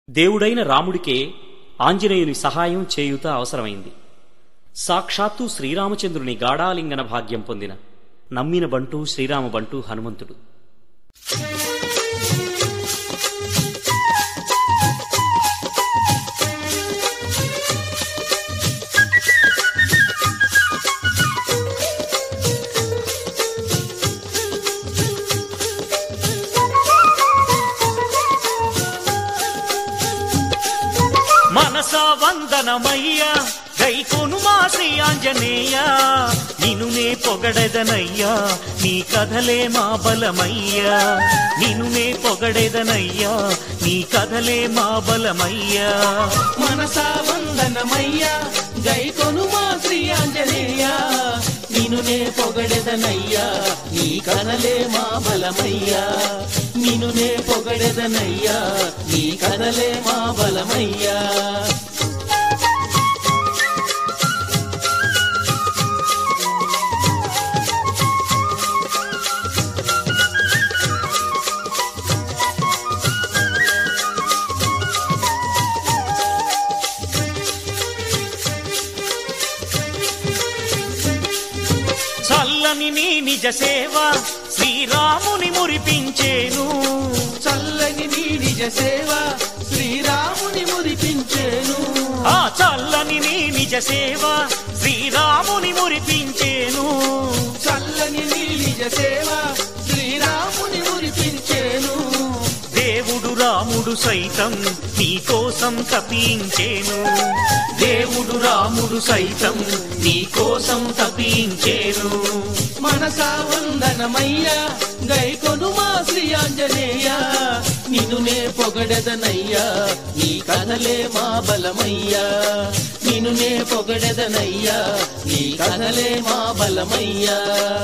దేవుడైన రాముడికే ఆంజనేయుని సహాయం చేయుత అవసరమైంది సాక్షాత్తు శ్రీరామచంద్రుని గాఢాలింగన భాగ్యం పొందిన నమ్మిన బంటూ శ్రీరామ బంటూ హనుమంతుడు మనసా వందనమయ్యా గైకోను మా శ్రీ ఆంజనేయ నిను నే పొగడెదనయ్యా నీ కథలే మా బలమయ్యా నిను నే పొగడెదనయ్యా నీ కథలే మా బలమయ్యా మనసా వందనమయ్యా గైకొను మా శ్రీ ఆంజనేయ నిన్ను నే పొగడెదనయ్యా నీ కనలే మా బలమయ్యా నిన్ను నే పొగడెదనయ్యా నీ కనలే మా బలమయ్యా చల్లని నీ నిజ సేవ శ్రీరాముని మురిపించేను చల్లని నీ నిజ సేవ శ్రీరాముని మురిపించేను ఆ చల్లని నీ నిజ సేవ శ్రీరాముని మురిపించేను చల్లని నీ నిజ సేవ శ్రీరాముని మురిపించేను దేవుడు రాముడు సైతం నీ కోసం తపించేను దేవుడు రాముడు సైతం నీ కోసం తపించేను మనసా వందనమయ్యా గైకొను మా శ్రీ ఆంజనేయ నిన్ను నే పొగడెదనయ్యా నీ కథలే మా బలమయ్యా నిన్ను నే పొగడెదనయ్యా నీ కథలే మా బలమయ్యా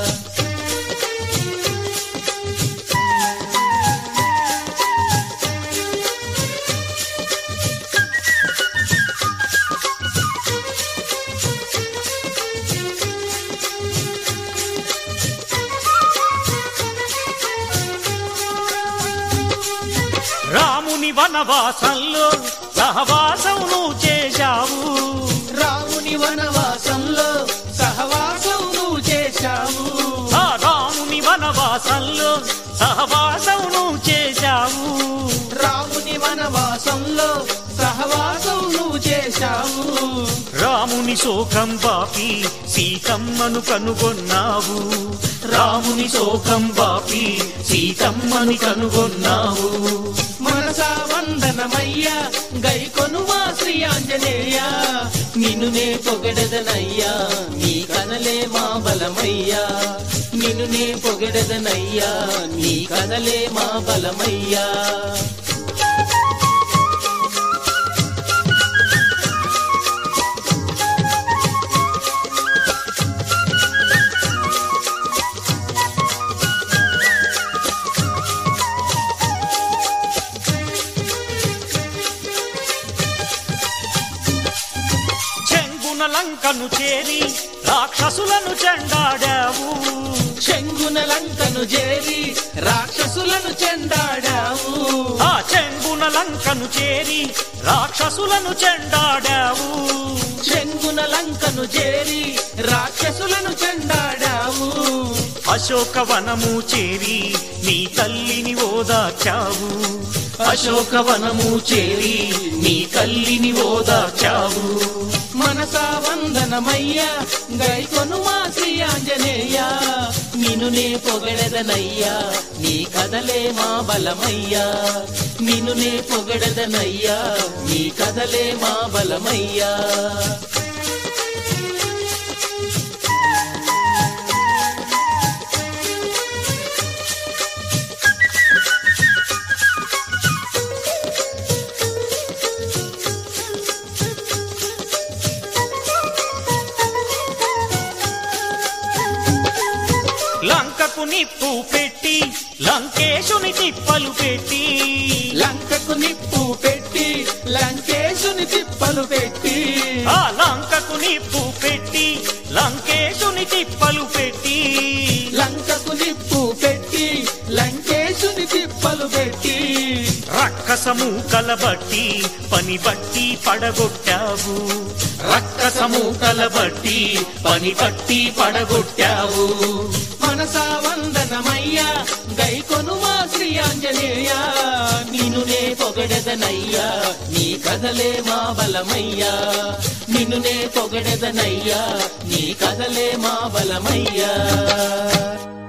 రాముని వనవాసంలో సహవాసం నువ్వు చేశావు రాముని వనవాసంలో సహవాసం నువ్వు చేశావు ఆ రాముని వనవాసంలో సహవాసం నువ్వు చేశావు రాముని వనవాసంలో సహవాసం నువ్వు చేశావు రాముని శోకం బాపి సీతమ్మను కనుగొన్నావు రాముని శోకం బాపి సీతమ్మని కనుగొన్నావు మనసా వందనమయ్యా గైకొను మా శ్రీ ఆంజనేయ నిన్ను నే పొగడదనయ్యా నీ కనలే మా బలమయ్యా నిన్ను నే పొగడదనయ్యా నీ కనలే మా బలమయ్యా చెంగున లంకను చేరి రాక్షసులను చెండాడావు శంగున లంకను చేరి రాక్షసులను చెండాడావు ఆ చెంగున లంకను చేరి రాక్షసులను చెండాడావు శంగున లంకను చేరి రాక్షసులను చెండాడావు అశోకవనము చేరి నీ తల్లిని ఓదార్చావు అశోకవనము చేరి నీ తల్లిని ఓదార్చావు మనసా వందనమయ్యా గైకొను మా శ్రీ ఆంజనేయ నిన్ను నే పొగడదనయ్యా నీ కథలే మా బలమయ్యా నిన్ను నే పొగడదనయ్యా నీ కథలే మా బలమయ్యా లంకకు నిప్పు పెట్టి లంకేశుని తిప్పలు పెట్టి లంకకు నిప్పు పెట్టి లంకేశుని తిప్పలు పెట్టి ఆ లంకకు నిప్పు పెట్టి లంకేశుని తిప్పలు పెట్టి లంకకు నిప్పు పెట్టి లంకేశు లంకేశుని తిప్పలు పెట్టి రక్కసము కలబట్టి పని బట్టి పడగొట్టావు రక్కసము కలబట్టి పని బట్టి పడగొట్టావు మనసా వందనమయ్యా గైకొనుమా శ్రీ ఆంజనేయ నిన్ను నే పొగడెదనయ్యా నీ కథలే మా బలమయ్యా నిన్ను నే పొగడెదనయ్యా నీ కథలే మా బలమయ్యా